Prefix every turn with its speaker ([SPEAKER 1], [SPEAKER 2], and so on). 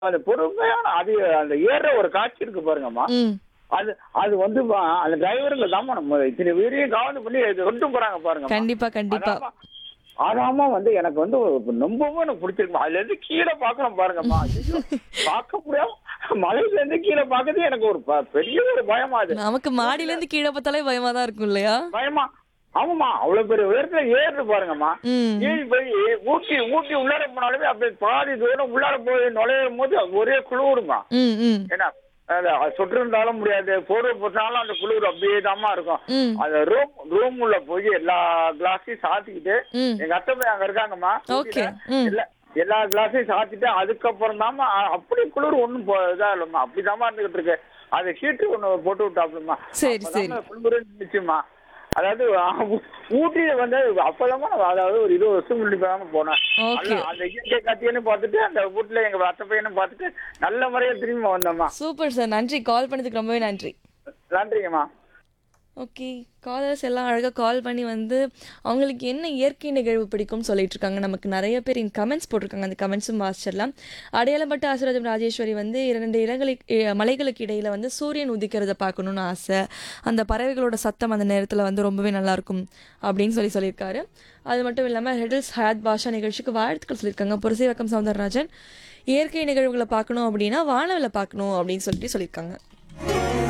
[SPEAKER 1] அந்த பொறுமையான அது அந்த ஏறுற ஒரு காட்சி இருக்கு பாருங்கம்மா
[SPEAKER 2] ம்
[SPEAKER 1] அது அது வந்து பா- அந்த டிரைவருங்க தான் நம்ம இத்தனை வீரையும் கவனம் பண்ணி இது கொண்டு போறாங்க பாருங்க
[SPEAKER 2] கண்டிப்பா கண்டிப்பா
[SPEAKER 1] அதாம வந்து எனக்கு வந்து ஒரு ரொம்பவும் எனக்கு பிடிச்சிருக்கு அதுல இருந்து கீழே பாக்கணும் பாருங்கம்மா ஐயோ, பார்க்க முடியாம மலையில இருந்து கீழே பார்க்கறது எனக்கு ஒரு ப- பெரிய ஒரு பயமா அது
[SPEAKER 2] நமக்கு மாடியில இருந்து கீழே பார்த்தாலே பயமா தான் இருக்கும் இல்லையா
[SPEAKER 1] பயமா ஆமாம்மா அவ்வளவு பெரிய உயரத்துல ஏறுது பாருங்கம்மா
[SPEAKER 2] ம்
[SPEAKER 1] ஏறி போய் ஊட்டி ஊட்டி உள்ளார போனாலுமே அப்படியே பாதி தூரம் உள்ளார போய் நுழையும் போது ஒரே குளிருமா
[SPEAKER 2] ம் ம்
[SPEAKER 1] ஏன்னா அது சொட்டு இருந்தாலும் முடியாது போர்வை போட்டாலும் அந்த குளிர் அப்படியே தாம்மா இருக்கும்
[SPEAKER 2] ம்
[SPEAKER 1] அந்த ரூம் ரூம் உள்ள போய் எல்லா கிளாஸையும் சாத்திக்கிட்டு
[SPEAKER 2] ம்
[SPEAKER 1] எங்க அத்தை போய் அங்க இருக்காங்கம்மா
[SPEAKER 2] ஓகே ம்
[SPEAKER 1] எல்லா எல்லா கிளாஸையும் சாத்திட்டு அதுக்கப்புறம் தாம்மா அ- அப்படி குளிர் ஒண்ணும் போ- இதா இல்லம்மா அப்படிதாம்மா இருந்துகிட்டு இருக்கு அது ஹீட்டர் ஒண்ணு போட்டு விட்டாப்லம்மா
[SPEAKER 2] சரி சரி
[SPEAKER 1] குளிர் நின்றுச்சுமா அதாவது அஹ், ஊ- ஊட்டியில வந்து அப்பதாம்மா நான் அதாவது ஒரு இருபது வருஷம் முன்னாடி தான் போனேன்
[SPEAKER 2] ஓகே
[SPEAKER 1] நல்லா அந்த இயற்கை காட்சியன்னு பார்த்துட்டு அந்த வீட்டுல எங்க அத்தை பையனும் பார்த்துட்டு நல்ல முறையா திரும்பி வந்தோம்மா
[SPEAKER 2] சூப்பர் சார் நன்றி கால் பண்ணதுக்கு ரொம்பவே நன்றி
[SPEAKER 1] நன்றிங்கம்மா
[SPEAKER 2] ஓகே காலர்ஸ் எல்லாம் அழகாக கால் பண்ணி வந்து அவங்களுக்கு என்ன இயற்கை நிகழ்வு பிடிக்கும்னு சொல்லிட்டு இருக்காங்க நமக்கு நிறைய பேர் இங்கே கமெண்ட்ஸ் போட்டிருக்காங்க அந்த கமெண்ட்ஸும் வாசிச்சிடலாம் அடையாளப்பட்ட ஆசீர்வாதம் ராஜேஸ்வரி வந்து இரண்டு இடங்களுக்கு இ- மலைகளுக்கு இடையில வந்து சூரியன் உதிக்கிறத பார்க்கணும்னு ஆசை அந்த பறவைகளோட சத்தம் அந்த நேரத்தில் வந்து ரொம்பவே நல்லா இருக்கும் அப்படின்னு சொல்லி சொல்லியிருக்காரு அது மட்டும் இல்லாமல் ஹெடில்ஸ் ஹயாத் பாஷா நிகழ்ச்சிக்கு வாழ்த்துக்கள் சொல்லியிருக்காங்க புரசைவக்கம் சவுந்தரராஜன் இயற்கை நிகழ்வுகளை பார்க்கணும் அப்படின்னா வானவில் பார்க்கணும் அப்படின்னு சொல்லிட்டு சொல்லியிருக்காங்க